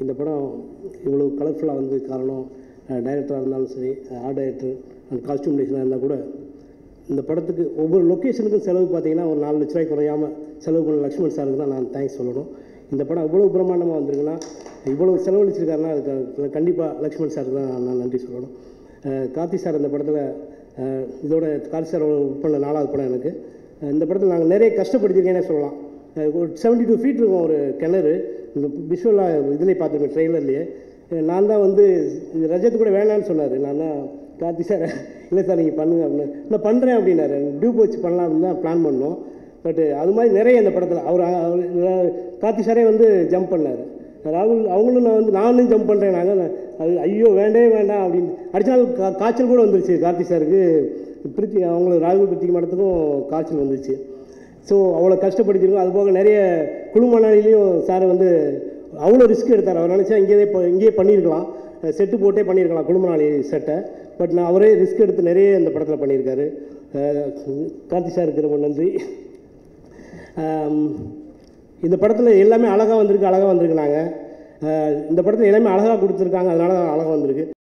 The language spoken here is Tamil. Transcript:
இந்த படம் இவ்வளோ கலர்ஃபுல்லாக வந்து காரணம் டைரக்டராக இருந்தாலும் சரி ஆர்ட் டைரக்டர் அண்ட் காஸ்டியூம் டிசைனாக இருந்தால் கூட இந்த படத்துக்கு ஒவ்வொரு லொக்கேஷனுக்கும் செலவு பார்த்தீங்கன்னா ஒரு நாலு லட்ச ரூபாய் குறையாமல் செலவு பண்ண லக்ஷ்மண் சாருக்கு தான் நான் தேங்க்ஸ் சொல்லணும் இந்த படம் இவ்வளோ பிரம்மாண்டமாக வந்திருக்குன்னா இவ்வளோ செலவழிச்சிருக்காருன்னா அதுக்கு கண்டிப்பாக லக்ஷ்மண் சாருக்கு தான் நான் நன்றி சொல்லணும் அஹ் கார்த்தி சார் இந்த படத்தில் அஹ் இதோட கார்த்தி சார் ஒர்க் பண்ண நாலாவது படம் எனக்கு அஹ் இந்த படத்தில் நாங்கள் நிறைய கஷ்டப்படுத்திருக்கேனே சொல்லலாம் அஹ் ஒரு செவன்ட்டி டூ ஃபீட் இருக்கும் ஒரு கிணறு இந்த விஷுவலாக இதுலேயே பார்த்துருக்கேன் ட்ரெய்லர்லேயே நான் தான் வந்து இது ரஜத் கூட வேணான்னு சொன்னார் நான் தான் கார்த்தி சார் இல்லை சார் நீங்கள் பண்ணுங்க அப்படின்னு நான் பண்ணுறேன் அப்படின்னாரு டியூப் வச்சு பண்ணலாம்னு தான் பிளான் பண்ணோம் பட் அது மாதிரி நிறைய இந்த படத்தில் அவர் அவர் கார்த்தி சாரே வந்து ஜம்ப் பண்ணார் ராகுல் அவங்களும் நான் வந்து நானும் ஜம்ப் பண்ணுறேன் நாங்கள் அது ஐயோ வேண்டவே வேண்டாம் அப்படின்னு அடுத்த நாள் கா காய்ச்சல் கூட வந்துருச்சு கார்த்தி சாருக்கு பிரித்தி அவங்களுக்கு ராகுல் பிரித்திக்கு மடத்துக்கும் காய்ச்சல் வந்துச்சு ஸோ அவ்வளோ கஷ்டப்படுத்திருக்கோம் அது போக நிறைய குழுமனாலையும் சார் வந்து அவ்வளோ ரிஸ்க் எடுத்தார் அவர் நினச்சா இங்கேயே இப்போ இங்கேயே பண்ணியிருக்கலாம் செட்டு போட்டே பண்ணியிருக்கலாம் குழுமனாளி செட்டை பட் நான் அவரே ரிஸ்க் எடுத்து நிறைய இந்த படத்தில் பண்ணியிருக்காரு அஹ் கார்த்தி சாருக்கு ரொம்ப நன்றி ஆம், இந்த படத்தில் எல்லாமே அழகாக வந்திருக்கு அழகாக வந்திருக்கு நாங்கள் இந்த படத்தில் எல்லாமே அழகாக கொடுத்துருக்காங்க அதனால அழகாக வந்திருக்கு